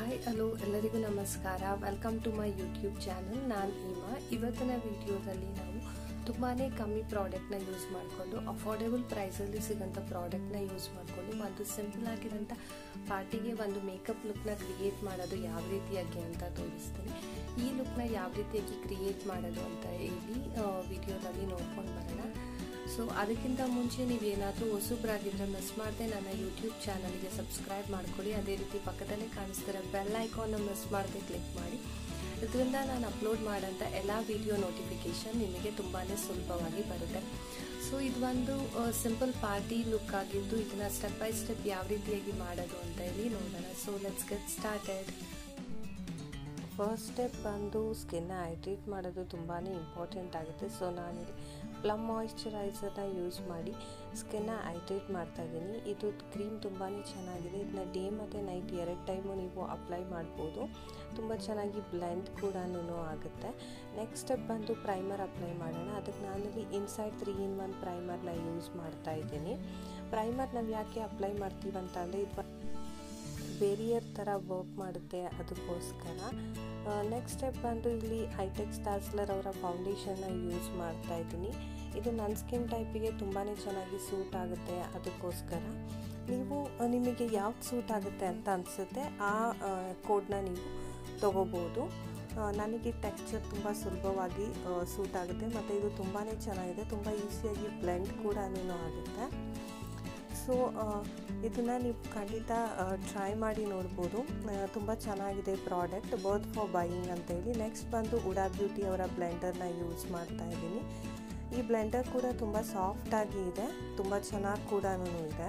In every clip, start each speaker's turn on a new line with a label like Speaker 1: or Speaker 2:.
Speaker 1: hi hello ಎಲ್ಲರಿಗೂ ನಮಸ್ಕಾರ welcome to my YouTube channel ನಾನು ಹಿಮಾ ಇವತ್ತಿನ ವಿಡಿಯೋದಲ್ಲಿ ನಾವು ತುಂಬಾ ಕಮ್ಮಿ ಪ್ರಾಡಕ್ಟ್ನ ಯೂಸ್ ಮಾಡಿಕೊಂಡು ಅಫೋರ್ಡೆಬಲ್ ಪ್ರೈಸಲ್ಲಿ ಸಿಗೋಂಥ ಪ್ರಾಡಕ್ಟ್ನ ಯೂಸ್ ಮಾಡಿಕೊಂಡು ಒಂದು ಸಿಂಪಲ್ ಆಗಿರೋಂಥ ಪಾರ್ಟಿಗೆ ಒಂದು ಮೇಕಪ್ ಲುಕ್ನ ಕ್ರಿಯೇಟ್ ಮಾಡೋದು ಯಾವ ರೀತಿಯಾಗಿ ಅಂತ ತೋರಿಸ್ತೀನಿ ಈ ಲುಕ್ನ ಯಾವ ರೀತಿಯಾಗಿ ಕ್ರಿಯೇಟ್ ಮಾಡೋದು ಅಂತ ಹೇಳಿ ವಿಡಿಯೋದಲ್ಲಿ ನೋಡ್ಕೊಂಡು ಬರೋಣ ಸೊ ಅದಕ್ಕಿಂತ ಮುಂಚೆ ನೀವೇನಾದರೂ ಹೊಸಬ್ರಾಗಿದ್ದರೆ ಮಿಸ್ ಮಾಡದೆ ನನ್ನ ಯೂಟ್ಯೂಬ್ ಚಾನಲ್ಗೆ ಸಬ್ಸ್ಕ್ರೈಬ್ ಮಾಡ್ಕೊಳ್ಳಿ ಅದೇ ರೀತಿ ಪಕ್ಕದಲ್ಲೇ ಕಾಣಿಸ್ತಿರೋ ಬೆಲ್ ಐಕಾನ್ನ ಮಿಸ್ ಮಾಡದೆ ಕ್ಲಿಕ್ ಮಾಡಿ ಇದರಿಂದ ನಾನು ಅಪ್ಲೋಡ್ ಮಾಡೋಂಥ ಎಲ್ಲ ವಿಡಿಯೋ ನೋಟಿಫಿಕೇಷನ್ ನಿಮಗೆ ತುಂಬಾ ಸುಲಭವಾಗಿ ಬರುತ್ತೆ ಸೊ ಇದು ಒಂದು ಸಿಂಪಲ್ ಪಾರ್ಟಿ ಲುಕ್ ಆಗಿದ್ದು ಇದನ್ನು ಸ್ಟೆಪ್ ಬೈ ಸ್ಟೆಪ್ ಯಾವ ರೀತಿಯಾಗಿ ಮಾಡೋದು ಅಂತ ಹೇಳಿ ನೋಡೋಣ so let's get started first step ಬಂದು ಸ್ಕಿನ್ನ ಹೈಡ್ರೇಟ್ ಮಾಡೋದು ತುಂಬಾ ಇಂಪಾರ್ಟೆಂಟ್ ಆಗುತ್ತೆ ಸೊ ನಾನಿಲ್ಲಿ ಪ್ಲಮ್ ಮಾಯಿಶ್ಚರೈಸರ್ನ ಯೂಸ್ ಮಾಡಿ ಸ್ಕಿನ್ನ ಹೈಡ್ರೇಟ್ ಮಾಡ್ತಾ ಇದ್ದೀನಿ ಇದು ಕ್ರೀಮ್ ತುಂಬಾ ಚೆನ್ನಾಗಿದೆ ಇದನ್ನ ಡೇ ಮತ್ತು ನೈಟ್ ಎರಡು ಟೈಮು ನೀವು ಅಪ್ಲೈ ಮಾಡ್ಬೋದು ತುಂಬ ಚೆನ್ನಾಗಿ ಬ್ಲೆಂಡ್ ಕೂಡ ಆಗುತ್ತೆ ನೆಕ್ಸ್ಟ್ ಸ್ಟೆಪ್ ಬಂದು ಪ್ರೈಮರ್ ಅಪ್ಲೈ ಮಾಡೋಣ ಅದಕ್ಕೆ ನಾನಿಲ್ಲಿ ಇನ್ಸೈಡ್ ತ್ರೀ ಇನ್ ಒನ್ ಪ್ರೈಮರ್ನ ಯೂಸ್ ಮಾಡ್ತಾ ಇದ್ದೀನಿ ಪ್ರೈಮರ್ ನಾವು ಯಾಕೆ ಅಪ್ಲೈ ಮಾಡ್ತೀವಿ ಅಂತ ಅಂದರೆ ಇದು ಬೇರಿಯರ್ ಥರ ವರ್ಕ್ ಮಾಡುತ್ತೆ ಅದಕ್ಕೋಸ್ಕರ ನೆಕ್ಸ್ಟ್ ಸ್ಟೆಪ್ ಬಂದು ಇಲ್ಲಿ ಹೈಟೆಕ್ ಸ್ಟಾರ್ಸ್ಲರ್ ಅವರ ಫೌಂಡೇಶನ್ನ ಯೂಸ್ ಮಾಡ್ತಾ ಇದ್ದೀನಿ ಇದು ನನ್ನ ಸ್ಕಿನ್ ಟೈಪಿಗೆ ತುಂಬಾ ಚೆನ್ನಾಗಿ ಸೂಟ್ ಆಗುತ್ತೆ ಅದಕ್ಕೋಸ್ಕರ ನೀವು ನಿಮಗೆ ಯಾವ್ದು ಸೂಟ್ ಆಗುತ್ತೆ ಅಂತ ಅನಿಸುತ್ತೆ ಆ ಕೋಡ್ನ ನೀವು ತೊಗೋಬೋದು ನನಗೆ ಟೆಕ್ಸ್ಚರ್ ತುಂಬ ಸುಲಭವಾಗಿ ಸೂಟ್ ಆಗುತ್ತೆ ಮತ್ತು ಇದು ತುಂಬಾ ಚೆನ್ನಾಗಿದೆ ತುಂಬ ಈಸಿಯಾಗಿ ಬ್ಲೆಂಡ್ ಕೂಡ ಆಗುತ್ತೆ ಸೊ ಇದನ್ನು ನೀವು ಖಂಡಿತ ಟ್ರೈ ಮಾಡಿ ನೋಡ್ಬೋದು ತುಂಬ ಚೆನ್ನಾಗಿದೆ ಪ್ರಾಡಕ್ಟ್ ಬರ್ತ್ ಫಾರ್ ಬೈಯಿಂಗ್ ಅಂತೇಳಿ ನೆಕ್ಸ್ಟ್ ಬಂದು ಉಡಾ ಬ್ಯೂಟಿ ಅವರ ಬ್ಲೆಂಡರ್ನ ಯೂಸ್ ಮಾಡ್ತಾ ಇದ್ದೀನಿ ಈ ಬ್ಲೆಂಡರ್ ಕೂಡ ತುಂಬ ಸಾಫ್ಟಾಗಿ ಇದೆ ತುಂಬ ಚೆನ್ನಾಗಿ ಕೂಡ ಇದೆ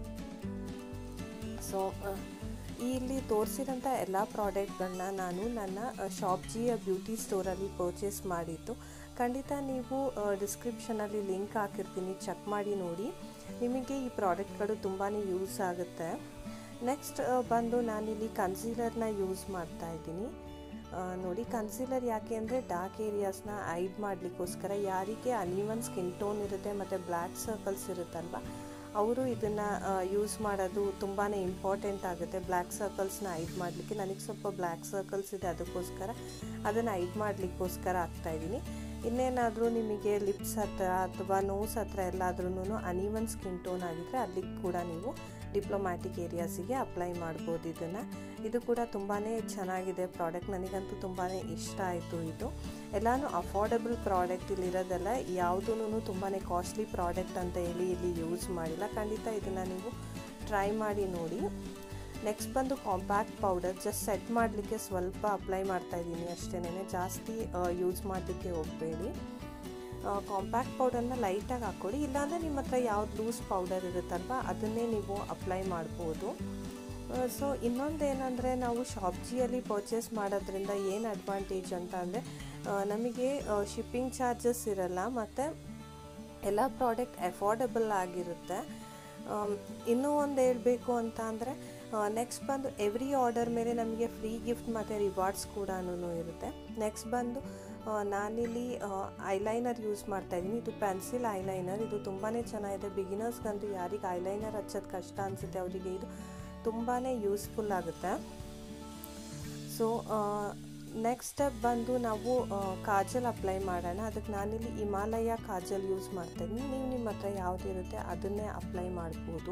Speaker 1: ಸೊ ಇಲ್ಲಿ ತೋರಿಸಿರೋಂಥ ಎಲ್ಲ ಪ್ರಾಡಕ್ಟ್ಗಳನ್ನ ನಾನು ನನ್ನ ಶಾಪ್ಜಿಯ ಬ್ಯೂಟಿ ಸ್ಟೋರಲ್ಲಿ ಪರ್ಚೇಸ್ ಮಾಡಿದ್ದು ಖಂಡಿತ ನೀವು ಡಿಸ್ಕ್ರಿಪ್ಷನಲ್ಲಿ ಲಿಂಕ್ ಹಾಕಿರ್ತೀನಿ ಚೆಕ್ ಮಾಡಿ ನೋಡಿ ನಿಮಗೆ ಈ ಪ್ರಾಡಕ್ಟ್ಗಳು ತುಂಬಾ ಯೂಸ್ ಆಗುತ್ತೆ ನೆಕ್ಸ್ಟ್ ಬಂದು ನಾನಿಲ್ಲಿ ಕನ್ಸೀಲರ್ನ ಯೂಸ್ ಮಾಡ್ತಾ ಇದ್ದೀನಿ ನೋಡಿ ಕನ್ಸೀಲರ್ ಯಾಕೆ ಅಂದರೆ ಡಾರ್ಕ್ ಏರಿಯಾಸ್ನ ಐಡ್ ಮಾಡಲಿಕ್ಕೋಸ್ಕರ ಯಾರಿಗೆ ಅನಿವನ್ ಸ್ಕಿನ್ ಟೋನ್ ಇರುತ್ತೆ ಮತ್ತು ಬ್ಲ್ಯಾಕ್ ಸರ್ಕಲ್ಸ್ ಇರುತ್ತಲ್ವ ಅವರು ಇದನ್ನು ಯೂಸ್ ಮಾಡೋದು ತುಂಬಾ ಇಂಪಾರ್ಟೆಂಟ್ ಆಗುತ್ತೆ ಬ್ಲ್ಯಾಕ್ ಸರ್ಕಲ್ಸ್ನ ಐಡ್ ಮಾಡಲಿಕ್ಕೆ ನನಗೆ ಸ್ವಲ್ಪ ಬ್ಲ್ಯಾಕ್ ಸರ್ಕಲ್ಸ್ ಇದೆ ಅದಕ್ಕೋಸ್ಕರ ಅದನ್ನು ಐಡ್ ಮಾಡಲಿಕ್ಕೋಸ್ಕರ ಆಗ್ತಾಯಿದ್ದೀನಿ ಇನ್ನೇನಾದರೂ ನಿಮಗೆ ಲಿಪ್ಸ್ ಹತ್ರ ಅಥವಾ ನೋಸ್ ಹತ್ರ ಎಲ್ಲಾದ್ರೂ ಅನಿವನ್ ಸ್ಕಿನ್ ಟೋನ್ ಆಗಿದ್ದರೆ ಅಲ್ಲಿಗೆ ಕೂಡ ನೀವು ಡಿಪ್ಲೊಮ್ಯಾಟಿಕ್ ಏರಿಯಾಸಿಗೆ ಅಪ್ಲೈ ಮಾಡ್ಬೋದು ಇದನ್ನು ಇದು ಕೂಡ ತುಂಬಾ ಚೆನ್ನಾಗಿದೆ ಪ್ರಾಡಕ್ಟ್ ನನಗಂತೂ ತುಂಬಾ ಇಷ್ಟ ಆಯಿತು ಇದು ಎಲ್ಲನೂ ಅಫೋರ್ಡಬಲ್ ಪ್ರಾಡಕ್ಟ್ ಇಲ್ಲಿರೋದಲ್ಲ ಯಾವುದೂ ತುಂಬಾ ಕಾಸ್ಟ್ಲಿ ಪ್ರಾಡಕ್ಟ್ ಅಂತ ಹೇಳಿ ಇಲ್ಲಿ ಯೂಸ್ ಮಾಡಿಲ್ಲ ಖಂಡಿತ ಇದನ್ನು ನೀವು ಟ್ರೈ ಮಾಡಿ ನೋಡಿ ನೆಕ್ಸ್ಟ್ ಬಂದು ಕಾಂಪ್ಯಾಕ್ಟ್ ಪೌಡರ್ ಜಸ್ಟ್ ಸೆಟ್ ಮಾಡಲಿಕ್ಕೆ ಸ್ವಲ್ಪ ಅಪ್ಲೈ ಮಾಡ್ತಾ ಇದ್ದೀನಿ ಅಷ್ಟೇನೆ ಜಾಸ್ತಿ ಯೂಸ್ ಮಾಡಲಿಕ್ಕೆ ಹೋಗಬೇಡಿ ಕಾಂಪ್ಯಾಕ್ಟ್ ಪೌಡರ್ನ ಲೈಟಾಗಿ ಹಾಕ್ಕೊಳ್ಳಿ ಇಲ್ಲಾಂದರೆ ನಿಮ್ಮ ಹತ್ರ ಯಾವ್ದು ಲೂಸ್ ಪೌಡರ್ ಇರುತ್ತಲ್ವ ಅದನ್ನೇ ನೀವು ಅಪ್ಲೈ ಮಾಡ್ಬೋದು ಸೊ ಇನ್ನೊಂದು ಏನಂದರೆ ನಾವು ಶಾಪ್ಜಿಯಲ್ಲಿ ಪರ್ಚೇಸ್ ಮಾಡೋದ್ರಿಂದ ಏನು ಅಡ್ವಾಂಟೇಜ್ ಅಂತ ಅಂದರೆ ನಮಗೆ ಶಿಪ್ಪಿಂಗ್ ಚಾರ್ಜಸ್ ಇರಲ್ಲ ಮತ್ತು ಎಲ್ಲ ಪ್ರಾಡಕ್ಟ್ ಅಫೋರ್ಡೆಬಲ್ ಆಗಿರುತ್ತೆ ಇನ್ನೂ ಒಂದು ಹೇಳಬೇಕು ಅಂತ ಅಂದರೆ ನೆಕ್ಸ್ಟ್ ಬಂದು ಎವ್ರಿ ಆರ್ಡರ್ ಮೇಲೆ ನಮಗೆ ಫ್ರೀ ಗಿಫ್ಟ್ ಮತ್ತು ರಿವಾರ್ಡ್ಸ್ ಕೂಡ ಇರುತ್ತೆ ನೆಕ್ಸ್ಟ್ ಬಂದು ನಾನಿಲ್ಲಿ ಐಲೈನರ್ ಯೂಸ್ ಮಾಡ್ತಾ ಇದ್ದೀನಿ ಇದು ಪೆನ್ಸಿಲ್ ಐಲೈನರ್ ಇದು ತುಂಬಾ ಚೆನ್ನಾಗಿದೆ ಬಿಗಿನರ್ಸ್ಗಂತೂ ಯಾರಿಗೆ ಐಲೈನರ್ ಹಚ್ಚೋದು ಕಷ್ಟ ಅನಿಸುತ್ತೆ ಅವರಿಗೆ ಇದು ತುಂಬಾ ಯೂಸ್ಫುಲ್ ಆಗುತ್ತೆ ಸೊ ನೆಕ್ಸ್ಟ್ ಸ್ಟೆಪ್ ಬಂದು ನಾವು ಕಾಜಲ್ ಅಪ್ಲೈ ಮಾಡೋಣ ಅದಕ್ಕೆ ನಾನಿಲ್ಲಿ ಹಿಮಾಲಯ ಕಾಜಲ್ ಯೂಸ್ ಮಾಡ್ತಾ ಇದ್ದೀನಿ ನೀವು ನಿಮ್ಮ ಹತ್ರ ಯಾವುದಿರುತ್ತೆ ಅದನ್ನೇ ಅಪ್ಲೈ ಮಾಡ್ಬೋದು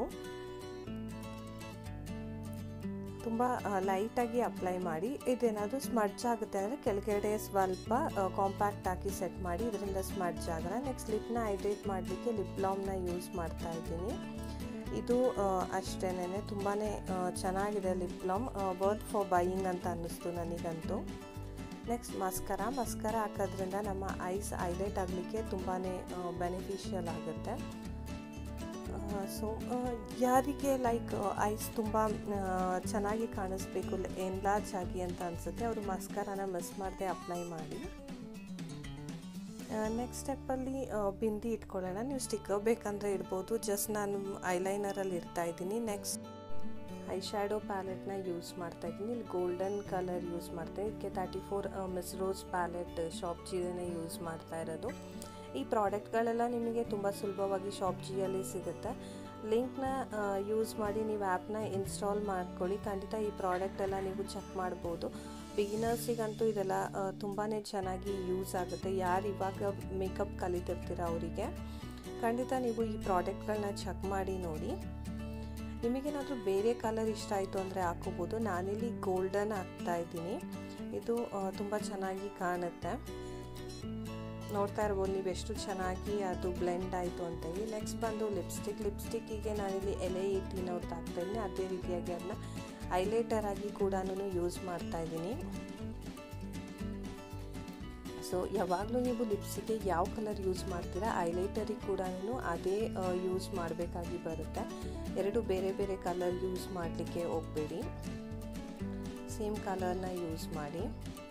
Speaker 1: ತುಂಬ ಲೈಟಾಗಿ ಅಪ್ಲೈ ಮಾಡಿ ಇದೇನಾದರೂ ಸ್ಮಡ್ಜ್ ಆಗುತ್ತೆ ಅಂದರೆ ಕೆಳಗಡೆ ಸ್ವಲ್ಪ ಕಾಂಪ್ಯಾಕ್ಟ್ ಹಾಕಿ ಸೆಟ್ ಮಾಡಿ ಇದರಿಂದ ಸ್ಮಡ್ಜ್ ಆಗೋಣ ನೆಕ್ಸ್ಟ್ ಲಿಪ್ನ ಹೈಡ್ರೇಟ್ ಮಾಡಲಿಕ್ಕೆ ಲಿಪ್ ಲಾಮ್ನ ಯೂಸ್ ಮಾಡ್ತಾ ಇದ್ದೀನಿ ಇದು ಅಷ್ಟೇನೆ ತುಂಬಾ ಚೆನ್ನಾಗಿದೆ lip balm worth for buying ಅಂತ ಅನ್ನಿಸ್ತು ನನಗಂತೂ ನೆಕ್ಸ್ಟ್ ಮಸ್ಕರ ಮಸ್ಕರ ಹಾಕೋದ್ರಿಂದ ನಮ್ಮ ಐಸ್ ಹೈಲೈಟ್ ಆಗಲಿಕ್ಕೆ ತುಂಬಾ ಬೆನಿಫಿಷಿಯಲ್ ಆಗುತ್ತೆ ಸೊ ಯಾರಿಗೆ ಲೈಕ್ ಐಸ್ ತುಂಬ ಚೆನ್ನಾಗಿ ಕಾಣಿಸ್ಬೇಕು ಎನ್ಲಾರ್ಜ್ ಆಗಿ ಅಂತ ಅನಿಸುತ್ತೆ ಅವರು ಮಸ್ಕರನ ಮಿಸ್ ಮಾಡದೆ ಅಪ್ಲೈ ಮಾಡಿ ನೆಕ್ಸ್ಟ್ ಸ್ಟೆಪ್ಪಲ್ಲಿ ಬಿಂದಿ ಇಟ್ಕೊಳ್ಳೋಣ ನೀವು ಸ್ಟಿಕ್ಕರ್ ಬೇಕಂದರೆ ಇಡ್ಬೋದು ಜಸ್ಟ್ ನಾನು ಐಲೈನರಲ್ಲಿ ಇಡ್ತಾ ಇದ್ದೀನಿ ನೆಕ್ಸ್ಟ್ ಐ ಶ್ಯಾಡೋ ಪ್ಯಾಲೆಟ್ನ ಯೂಸ್ ಮಾಡ್ತಾ ಇದ್ದೀನಿ ಇಲ್ಲಿ ಗೋಲ್ಡನ್ ಕಲರ್ ಯೂಸ್ ಮಾಡ್ತೀನಿ ಇದಕ್ಕೆ thirty four Miss Rose palette shop ಜಿಯನ್ನೇ ಯೂಸ್ ಮಾಡ್ತಾ ಇರೋದು ಈ ಪ್ರಾಡಕ್ಟ್ಗಳೆಲ್ಲ ನಿಮಗೆ ತುಂಬ ಸುಲಭವಾಗಿ ಶಾಪ್ ಜಿಯಲ್ಲಿ ಸಿಗುತ್ತೆ ಲಿಂಕ್ನ ಯೂಸ್ ಮಾಡಿ ನೀವು ಆ್ಯಪ್ನ ಇನ್ಸ್ಟಾಲ್ ಮಾಡ್ಕೊಳ್ಳಿ ಖಂಡಿತ ಈ ಪ್ರಾಡಕ್ಟ್ ಎಲ್ಲ ನೀವು ಚೆಕ್ ಮಾಡ್ಬೋದು ಬಿಗಿನರ್ಸಿಗಂತೂ ಇದೆಲ್ಲ ತುಂಬಾ ಚೆನ್ನಾಗಿ ಯೂಸ್ ಆಗುತ್ತೆ ಯಾರು ಇವಾಗ ಮೇಕಪ್ ಕಲಿತಿರ್ತೀರ ಅವರಿಗೆ ಖಂಡಿತ ನೀವು ಈ ಪ್ರಾಡಕ್ಟ್ಗಳನ್ನ ಚೆಕ್ ಮಾಡಿ ನೋಡಿ ನಿಮಗೇನಾದರೂ ಬೇರೆ ಕಲರ್ ಇಷ್ಟ ಆಯಿತು ಅಂದರೆ ಹಾಕೋಬೋದು ನಾನಿಲ್ಲಿ ಗೋಲ್ಡನ್ ಹಾಕ್ತಾ ಇದ್ದೀನಿ ಇದು ತುಂಬ ಚೆನ್ನಾಗಿ ಕಾಣುತ್ತೆ ನೋಡ್ತಾ ಇರ್ಬೋದು ನೀವು ಎಷ್ಟು ಚೆನ್ನಾಗಿ ಅದು ಬ್ಲೆಂಡ್ ಆಯಿತು ಅಂತೇಳಿ ನೆಕ್ಸ್ಟ್ ಬಂದು ಲಿಪ್ಸ್ಟಿಕ್ ಲಿಪ್ಸ್ಟಿಕ್ಕಿಗೆ ನಾನಿಲ್ಲಿ ಎಲೆ ಏಯ್ಟೀನವ್ರದ್ದು ಹಾಕ್ತಾ ಇದ್ದೀನಿ ಅದೇ ರೀತಿಯಾಗಿ ಅದನ್ನ ಐಲೈಟರ್ ಆಗಿ ಕೂಡ ಯೂಸ್ ಮಾಡ್ತಾ ಇದ್ದೀನಿ ಸೊ ಯಾವಾಗಲೂ ನೀವು ಲಿಪ್ಸಿಗೆ ಯಾವ ಕಲರ್ ಯೂಸ್ ಮಾಡ್ತೀರಾ ಐಲೈಟರಿಗೆ ಕೂಡ ಅದೇ ಯೂಸ್ ಮಾಡಬೇಕಾಗಿ ಬರುತ್ತೆ ಎರಡು ಬೇರೆ ಬೇರೆ ಕಲರ್ ಯೂಸ್ ಮಾಡಲಿಕ್ಕೆ ಹೋಗಬೇಡಿ ಸೇಮ್ ಕಲರ್ನ ಯೂಸ್ ಮಾಡಿ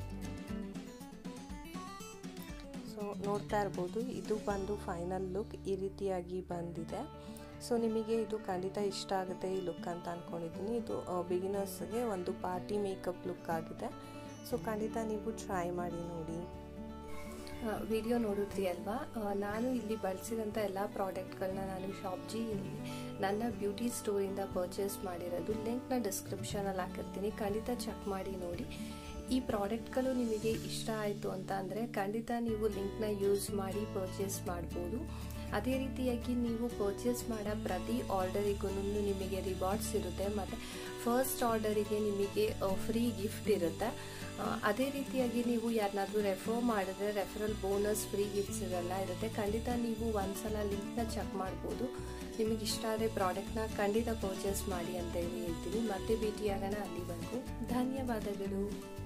Speaker 1: ಸೊ ನೋಡ್ತಾ ಇರ್ಬೋದು ಇದು ಬಂದು ಫೈನಲ್ ಲುಕ್ ಈ ರೀತಿಯಾಗಿ ಬಂದಿದೆ ಸೊ ನಿಮಗೆ ಇದು ಖಂಡಿತ ಇಷ್ಟ ಆಗುತ್ತೆ ಈ ಲುಕ್ ಅಂತ ಅಂದ್ಕೊಂಡಿದ್ದೀನಿ ಇದು ಬಿಗಿನರ್ಸ್ಗೆ ಒಂದು ಪಾರ್ಟಿ ಮೇಕಪ್ ಲುಕ್ ಆಗಿದೆ ಸೊ ಖಂಡಿತ ನೀವು ಟ್ರೈ ಮಾಡಿ ನೋಡಿ ವಿಡಿಯೋ ನೋಡಿದ್ರಿ ಅಲ್ವಾ ನಾನು ಇಲ್ಲಿ ಬಳಸಿದಂಥ ಎಲ್ಲ ಪ್ರಾಡಕ್ಟ್ಗಳನ್ನ ನಾನು ಶಾಪ್ ಜಿ ಇಲ್ಲಿ ನನ್ನ ಬ್ಯೂಟಿ ಸ್ಟೋರಿಂದ ಪರ್ಚೇಸ್ ಮಾಡಿರೋದು ಲಿಂಕ್ನ ಡಿಸ್ಕ್ರಿಪ್ಷನಲ್ಲಿ ಹಾಕಿರ್ತೀನಿ ಖಂಡಿತ ಚೆಕ್ ಮಾಡಿ ನೋಡಿ ಈ ಪ್ರಾಡಕ್ಟ್ಗಳು ನಿಮಗೆ ಇಷ್ಟ ಆಯಿತು ಅಂತ ಅಂದರೆ ಖಂಡಿತ ನೀವು ಲಿಂಕ್ನ ಯೂಸ್ ಮಾಡಿ ಪರ್ಚೇಸ್ ಮಾಡ್ಬೋದು ಅದೇ ರೀತಿಯಾಗಿ ನೀವು ಪರ್ಚೇಸ್ ಮಾಡೋ ಪ್ರತಿ ಆರ್ಡರಿಗೂ ನಿಮಗೆ ರಿವಾರ್ಡ್ಸ್ ಇರುತ್ತೆ ಮತ್ತು ಫಸ್ಟ್ ಆರ್ಡರಿಗೆ ನಿಮಗೆ ಫ್ರೀ ಗಿಫ್ಟ್ ಇರುತ್ತೆ ಅದೇ ರೀತಿಯಾಗಿ ನೀವು ಯಾರನ್ನಾದ್ರೂ ರೆಫರ್ ಮಾಡಿದ್ರೆ ರೆಫರಲ್ ಬೋನಸ್ ಫ್ರೀ ಗಿಫ್ಟ್ಸ್ ಇದೆಲ್ಲ ಇರುತ್ತೆ ಖಂಡಿತ ನೀವು ಒಂದ್ಸಲ ಲಿಂಕ್ನ ಚೆಕ್ ಮಾಡ್ಬೋದು ನಿಮಗೆ ಇಷ್ಟ ಆದರೆ ಪ್ರಾಡಕ್ಟ್ನ ಖಂಡಿತ ಪರ್ಚೇಸ್ ಮಾಡಿ ಅಂತ ಹೇಳಿ ಹೇಳ್ತೀನಿ ಮತ್ತೆ ಭೇಟಿಯಾಗೋಣ ಅಲ್ಲಿವರೆಗೂ ಧನ್ಯವಾದಗಳು